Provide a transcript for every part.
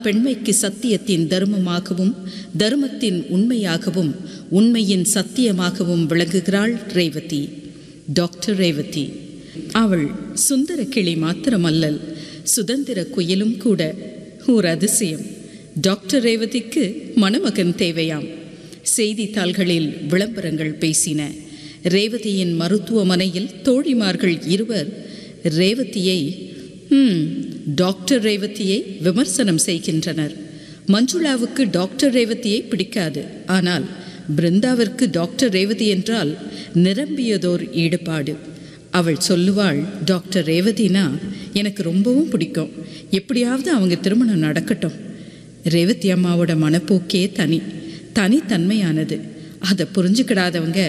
பெண்மைக்கு சத்தியத்தின் தர்மமாகவும் தர்மத்தின் உண்மையாகவும் உண்மையின் சத்தியமாகவும் விளங்குகிறாள் ரேவதி டாக்டர் ரேவதி அவள் சுந்தர கிளி மாத்திரமல்லல் சுதந்திர குயிலும் கூட ஓர் அதிசயம் டாக்டர் ரேவதிக்கு மணமகன் தேவையாம் செய்தித்தாள்களில் விளம்பரங்கள் பேசின ரேவதியின் மருத்துவமனையில் தோழிமார்கள் இருவர் ரேவதியை "ஹம், டாக்டர் ரேவதியை விமர்சனம் செய்கின்றனர் மஞ்சுளாவுக்கு டாக்டர் ரேவதியை பிடிக்காது ஆனால் பிருந்தாவிற்கு டாக்டர் ரேவதி என்றால் நிரம்பியதோர் ஈடுபாடு அவள் சொல்லுவாள் டாக்டர் ரேவதினா எனக்கு ரொம்பவும் பிடிக்கும் எப்படியாவது அவங்க திருமணம் நடக்கட்டும் ரேவதி அம்மாவோட மனப்போக்கே தனி தனித்தன்மையானது அதை புரிஞ்சுக்கிடாதவங்க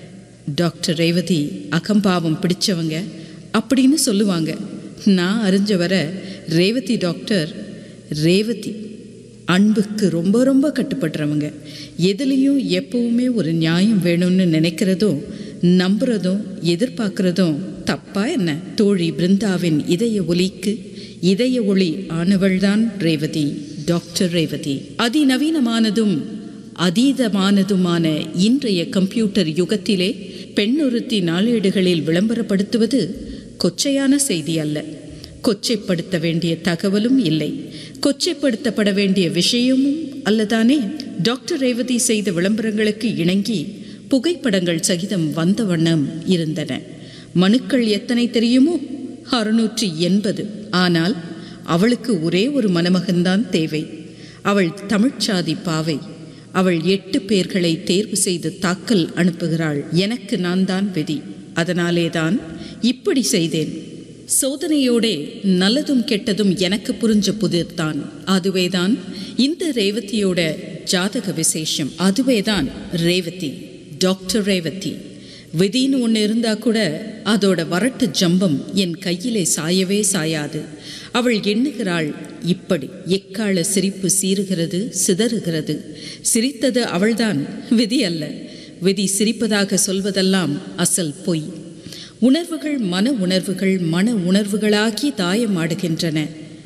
டாக்டர் ரேவதி அகம்பாவம் பிடிச்சவங்க அப்படின்னு சொல்லுவாங்க நான் அறிஞ்ச வர ரேவதி டாக்டர் ரேவதி அன்புக்கு ரொம்ப ரொம்ப கட்டுப்படுறவங்க எதுலேயும் எப்பவுமே ஒரு நியாயம் வேணும்னு நினைக்கிறதும் நம்புறதும் எதிர்பார்க்கறதும் தப்பா என்ன தோழி பிருந்தாவின் இதய ஒலிக்கு இதய ஒளி ஆனவள்தான் ரேவதி டாக்டர் ரேவதி அதிநவீனமானதும் அதீதமானதுமான இன்றைய கம்ப்யூட்டர் யுகத்திலே பெண்ணொருத்தி நாளேடுகளில் விளம்பரப்படுத்துவது கொச்சையான செய்தி அல்ல கொச்சைப்படுத்த வேண்டிய தகவலும் இல்லை கொச்சைப்படுத்தப்பட வேண்டிய விஷயமும் அல்லதானே டாக்டர் ரேவதி செய்த விளம்பரங்களுக்கு இணங்கி புகைப்படங்கள் சகிதம் வந்த வண்ணம் இருந்தன மனுக்கள் எத்தனை தெரியுமோ அறுநூற்றி எண்பது ஆனால் அவளுக்கு ஒரே ஒரு மணமகன்தான் தேவை அவள் தமிழ்ச்சாதி பாவை அவள் எட்டு பேர்களை தேர்வு செய்து தாக்கல் அனுப்புகிறாள் எனக்கு நான் தான் விதி அதனாலே தான் இப்படி செய்தேன் சோதனையோடே நல்லதும் கெட்டதும் எனக்கு புரிஞ்ச புதிர்தான் அதுவேதான் இந்த ரேவதியோட ஜாதக விசேஷம் அதுவேதான் ரேவதி டாக்டர் ரேவதி விதின்னு ஒன்று இருந்தால் கூட அதோட வரட்டு ஜம்பம் என் கையிலே சாயவே சாயாது அவள் எண்ணுகிறாள் இப்படி எக்கால சிரிப்பு சீறுகிறது சிதறுகிறது சிரித்தது அவள்தான் விதி அல்ல விதி சிரிப்பதாக சொல்வதெல்லாம் அசல் பொய் உணர்வுகள் மன உணர்வுகள் மன உணர்வுகளாகி தாயமாடுகின்றன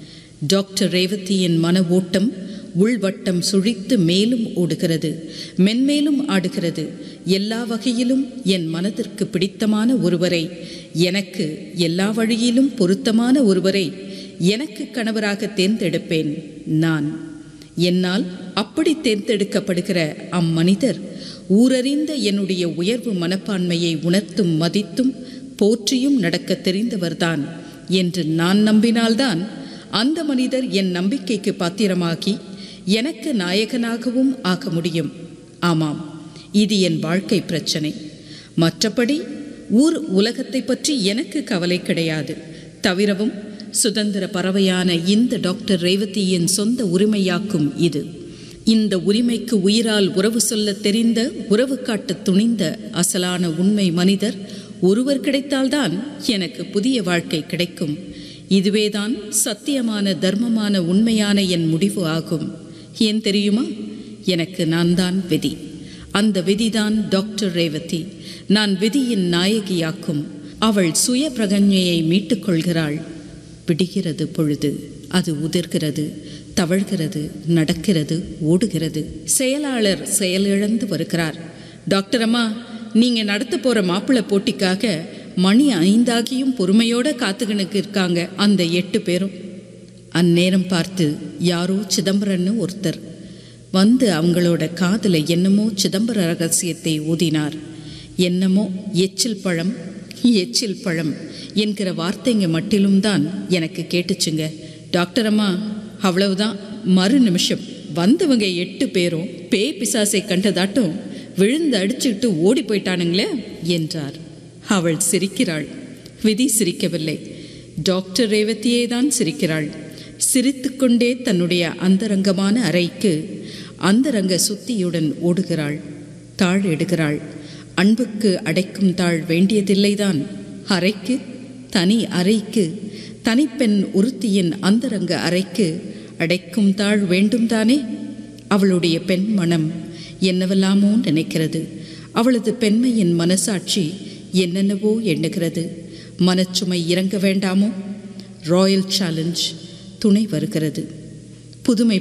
டாக்டர் ரேவதியின் மன ஓட்டம் உள்வட்டம் சுழித்து மேலும் ஓடுகிறது மென்மேலும் ஆடுகிறது எல்லா வகையிலும் என் மனதிற்கு பிடித்தமான ஒருவரை எனக்கு எல்லா வழியிலும் பொருத்தமான ஒருவரை எனக்கு கணவராக தேர்ந்தெடுப்பேன் நான் என்னால் அப்படி தேர்ந்தெடுக்கப்படுகிற அம்மனிதர் ஊரறிந்த என்னுடைய உயர்வு மனப்பான்மையை உணர்த்தும் மதித்தும் போற்றியும் நடக்க தெரிந்தவர்தான் என்று நான் நம்பினால்தான் அந்த மனிதர் என் நம்பிக்கைக்கு பாத்திரமாகி எனக்கு நாயகனாகவும் ஆக முடியும் ஆமாம் இது என் வாழ்க்கை பிரச்சனை மற்றபடி ஊர் உலகத்தை பற்றி எனக்கு கவலை கிடையாது தவிரவும் சுதந்திர பறவையான இந்த டாக்டர் ரேவதியின் சொந்த உரிமையாக்கும் இது இந்த உரிமைக்கு உயிரால் உறவு சொல்ல தெரிந்த உறவு காட்ட துணிந்த அசலான உண்மை மனிதர் ஒருவர் கிடைத்தால்தான் எனக்கு புதிய வாழ்க்கை கிடைக்கும் இதுவேதான் சத்தியமான தர்மமான உண்மையான என் முடிவு ஆகும் ஏன் தெரியுமா எனக்கு நான் தான் விதி அந்த விதிதான் டாக்டர் ரேவதி நான் விதியின் நாயகியாக்கும் அவள் சுய பிரகஞையை மீட்டுக்கொள்கிறாள் பிடிக்கிறது பொழுது அது உதிர்கிறது தவழ்கிறது நடக்கிறது ஓடுகிறது செயலாளர் செயலிழந்து வருகிறார் டாக்டர் அம்மா நீங்கள் நடத்த போகிற மாப்பிள்ளை போட்டிக்காக மணி ஐந்தாகியும் பொறுமையோட காத்துக்கணுக்கு இருக்காங்க அந்த எட்டு பேரும் அந்நேரம் பார்த்து யாரோ சிதம்பரன்னு ஒருத்தர் வந்து அவங்களோட காதில் என்னமோ சிதம்பர ரகசியத்தை ஊதினார் என்னமோ எச்சில் பழம் எச்சில் பழம் என்கிற வார்த்தைங்க மட்டிலும் தான் எனக்கு கேட்டுச்சுங்க டாக்டர் அம்மா அவ்வளவுதான் மறு நிமிஷம் வந்தவங்க எட்டு பேரும் பேய் பிசாசை கண்டதாட்டும் விழுந்து அடிச்சுக்கிட்டு ஓடி போயிட்டானுங்களே என்றார் அவள் சிரிக்கிறாள் விதி சிரிக்கவில்லை டாக்டர் ரேவதியே தான் சிரிக்கிறாள் சிரித்துக்கொண்டே தன்னுடைய அந்தரங்கமான அறைக்கு அந்தரங்க சுத்தியுடன் ஓடுகிறாள் தாழ் எடுகிறாள் அன்புக்கு அடைக்கும் தாழ் வேண்டியதில்லைதான் அறைக்கு தனி அறைக்கு தனிப்பெண் ஒருத்தியின் அந்தரங்க அறைக்கு அடைக்கும் தாழ் வேண்டும் தானே அவளுடைய பெண் மனம் என்னவெல்லாமோ நினைக்கிறது அவளது பெண்மையின் மனசாட்சி என்னென்னவோ எண்ணுகிறது மனச்சுமை இறங்க வேண்டாமோ ராயல் சேலஞ்ச் துணை வருகிறது புதுமை